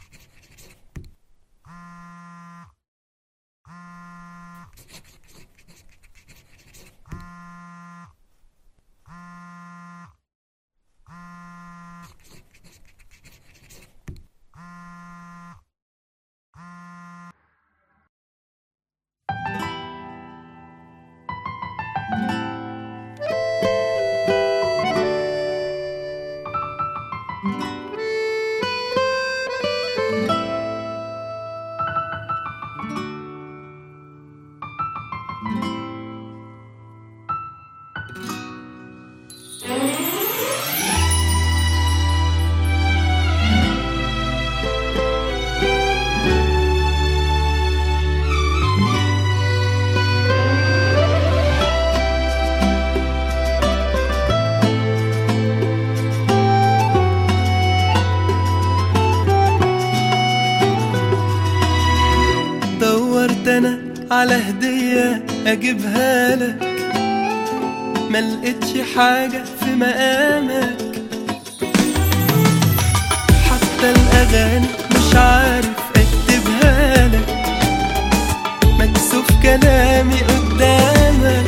دورت انا على هدية اجيبها لك ما لقيتش حاجة في مقامك حتى الاغاني مش عارف اكتبها لك مكسوف كلامي قدامك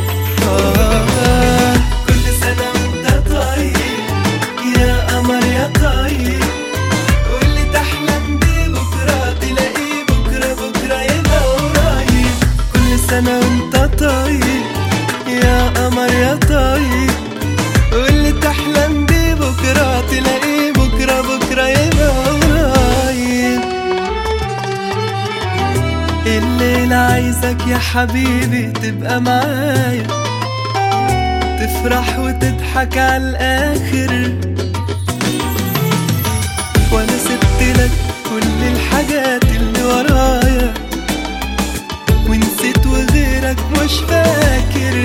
آه كل سنة وانت طيب يا قمر يا طيب واللي تحلم بيه بكرة تلاقيه بكرة بكرة يبقى قريب كل سنة وانت طيب يا قمر يا طيب واللي تحلم بيه بكرة تلاقيه بكرة بكرة يبقى قريب الليلة عايزك يا حبيبي تبقى معايا تفرح وتضحك على الآخر وانا سبت لك كل الحاجات اللي ورايا ونسيت وغيرك مش فاكر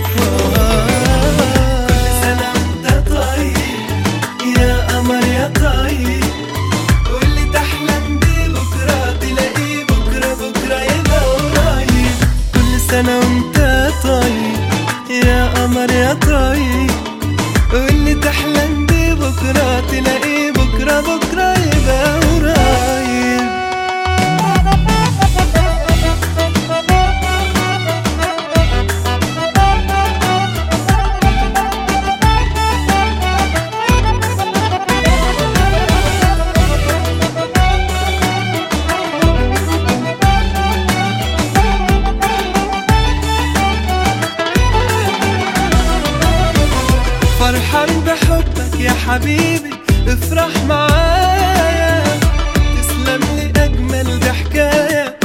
آه. كل سنة وانت طيب يا قمر يا طيب واللي تحلم بيه بكرة تلاقيه بكرة بكرة يبقى قريب كل سنة وانت طيب يا قمر يا طيب واللي تحلم بيه بكرة تلاقيه بكرة بكرة يبقى قريب فرحان بحبك يا حبيبي افرح معايا تسلم لي اجمل دي حكايه